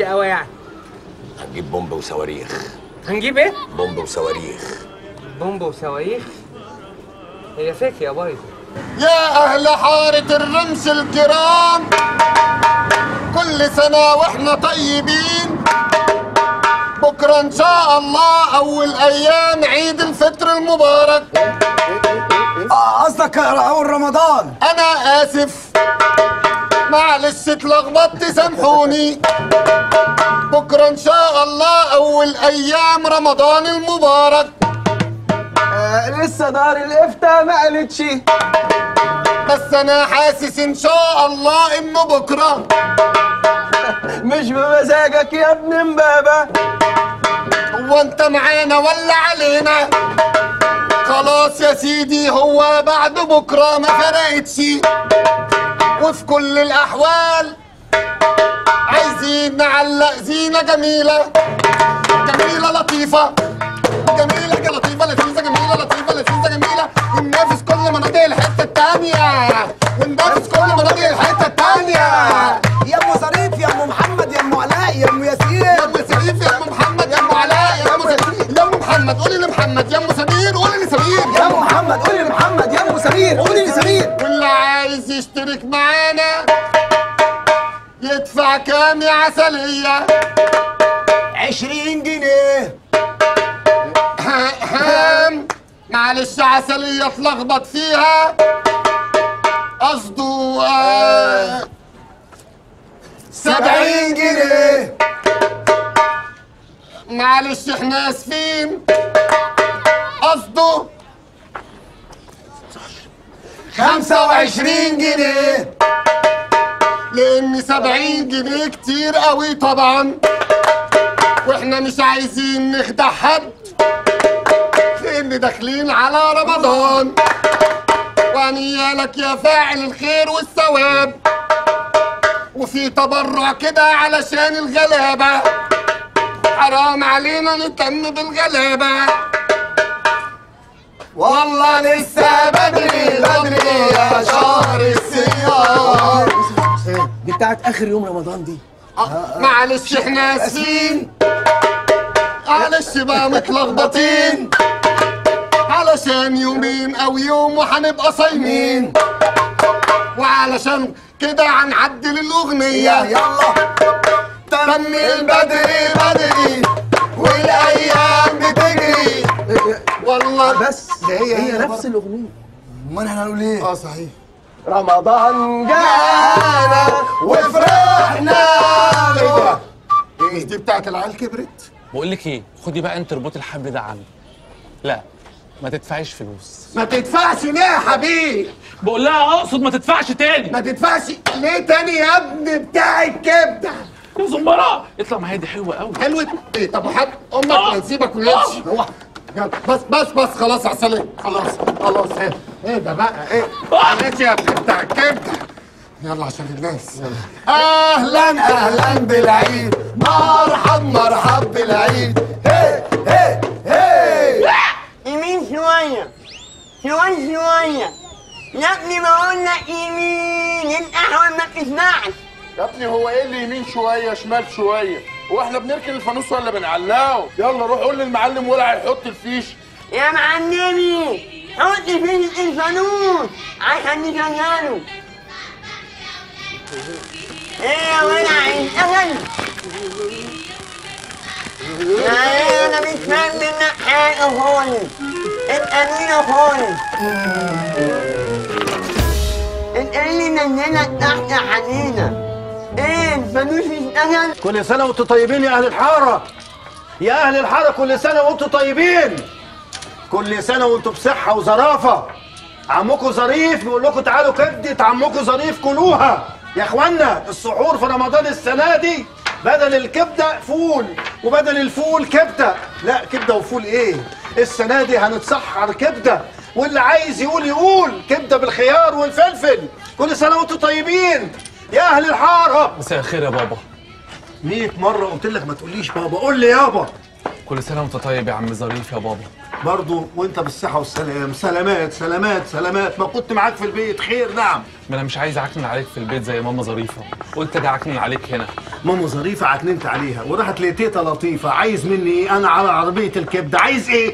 سك قوي يعني هنجيب بومب وصواريخ هنجيب ايه بومب وصواريخ بومب وصواريخ هي فيك يا بايظ يا أهل حارة الرمش الكرام كل سنة وإحنا طيبين بكرة إن شاء الله أول أيام عيد الفطر المبارك قصدك اول رمضان أنا آسف معلش اتلخبطت سامحوني بكرة إن شاء الله أول أيام رمضان المبارك آه لسه دار الافتاء ما قالتش بس أنا حاسس إن شاء الله إنه بكرة مش بمزاجك يا ابن امبابة هو انت معانا ولا علينا خلاص يا سيدي هو بعد بكره ما فرقتش وفي كل الاحوال عايزين نعلق زينه جميله جميله لطيفه جميله لطيفه لذيذه جميله لطيفه لذيذه جميله وننافس كل مناطق الحته التانيه وننافس كل مناطق الحته التانيه يا ام ظريف يا ام محمد يا ام علاء يا ام ياسين يا ام سليف يا ام محمد يا ام علاء يا ام سليف يا ام محمد قولي لمحمد يا ام سمير قولي لسمير يا ام محمد قولي لمحمد يا ام سمير قولي لسمير واللي عايز يشترك معانا يدفع كام يا عسلية 20 جنيه هام معلش عسلية اتلخبط فيها قصده آه، 70 جنيه معلش احنا اسفين قصده 25 جنيه لان 70 جنيه كتير قوي طبعا واحنا مش عايزين نخدع حد لان داخلين على رمضان وانيالك يا فاعل الخير والثواب وفي تبرع كده علشان الغلابه حرام علينا نهتم بالغلابة والله لسه بدري بدري يا شهر الصيام دي بتاعت اخر يوم رمضان دي آه، معلش احنا اسفين معلش بقى متلخبطين علشان يومين او يوم وهنبقى صايمين وعلشان كده هنعدل الاغنيه يلا تم البدري بدري والايام بتجري والله بس هي هي هي نفس الاغنيه امال احنا هنقول ايه اه صحيح رمضان جاء جانا وفرحنا ايه ده؟ إيه مش دي بتاعت العيال كبرت؟ بقول لك ايه خدي بقى انت اربطي الحبل ده عني لا ما تدفعيش فلوس ما تدفعش ليه يا حبيبي؟ بقول لها اقصد ما تدفعش تاني ما تدفعش ليه تاني يا ابني بتاع الكبده؟ يا زمراء اطلع معايا دي حلوه قوي حلوة ايه طب وحد امك آه. هنسيبك ونمشي هو يلا بس بس بس خلاص يا سلام خلاص خلاص ايه ايه ده بقى ايه ماشي يا بتاع الكبده يلا عشان الناس اهلا اهلا بالعيد مرحب مرحب بالعيد هي هي هي يمين شوية شوية شوية يا ابني ما قلنا يمين القهوة ما بتسمعش يا ابني هو ايه اللي يمين شويه شمال شويه هو احنا بنركن الفانوس ولا بنعلقه يلا روح قول للمعلم ولا هيحط الفيش يا معلمي حط فين الفانوس عشان نشغله ايه يا ولع الأهل لا انا مش فاهم منك حاجة خالص الأمينة خالص انت اللي نزلك تحت يا حنينة ايه الفانوس اشتغل كل سنة وانتم طيبين يا أهل الحارة يا أهل الحارة كل سنة وانتم طيبين كل سنة وانتم بصحة وظرافة عمكم ظريف بيقول لكم تعالوا كبدة عمكم ظريف كلوها يا اخوانا السحور في رمضان السنة دي بدل الكبدة فول وبدل الفول كبدة لا كبدة وفول ايه السنة دي هنتسحر كبدة واللي عايز يقول يقول كبدة بالخيار والفلفل كل سنة وانتم طيبين يا أهل الحارة مساء الخير يا بابا 100 مرة قلت لك ما تقوليش بابا قول لي يابا كل سنه وانت طيب يا عم ظريف يا بابا برضو وانت بالصحة والسلام سلامات سلامات سلامات ما كنت معاك في البيت خير نعم ما انا مش عايز اعكنن عليك في البيت زي ماما ظريفه قلت اجي اعكنن عليك هنا ماما ظريفه عتننت عليها وراحت لتيتا لطيفه عايز مني ايه انا على عربيه الكبده عايز ايه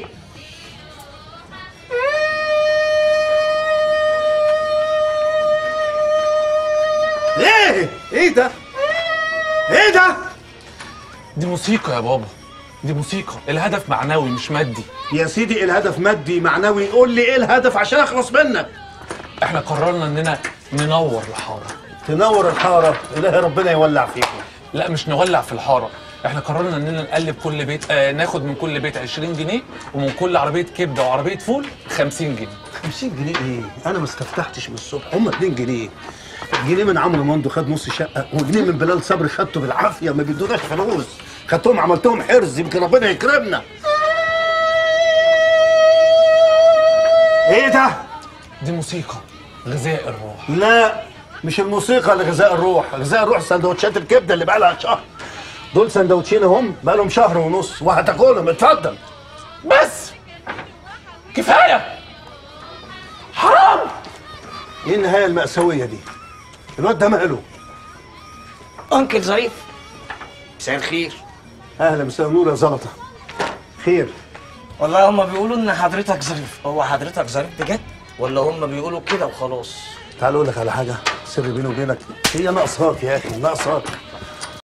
ايه ايه ده ايه ده دي موسيقى يا بابا دي موسيقى الهدف معنوي مش مادي يا سيدي الهدف مادي معنوي قول لي ايه الهدف عشان اخلص منك احنا قررنا اننا ننور الحاره تنور الحاره الهي ربنا يولع فيكم لا مش نولع في الحاره احنا قررنا اننا نقلب كل بيت آه ناخد من كل بيت 20 جنيه ومن كل عربيه كبده وعربيه فول 50 جنيه 50 جنيه ايه؟ انا ما استفتحتش من الصبح هم 2 جنيه جنيه من عمرو مندو خد نص شقه وجنيه من بلال صبري خدته بالعافيه ما بيدوناش فلوس خدتهم عملتهم حرز يمكن ربنا يكرمنا ايه ده؟ دي موسيقى غذاء الروح لا مش الموسيقى اللي غذاء الروح غذاء الروح سندوتشات الكبده اللي بقى لها شهر دول سندوتشين هم بقى لهم شهر ونص وهتاكلهم اتفضل بس كفايه حرام ايه النهايه المأساويه دي؟ الواد ده ماله؟ انكل ظريف مساء الخير اهلا مساء النور يا زلطه خير والله هم بيقولوا ان حضرتك ظريف هو حضرتك ظريف بجد ولا هم بيقولوا كده وخلاص تعال اقول لك على حاجه سر بيني وبينك هي ناقصاك يا اخي ناقصاك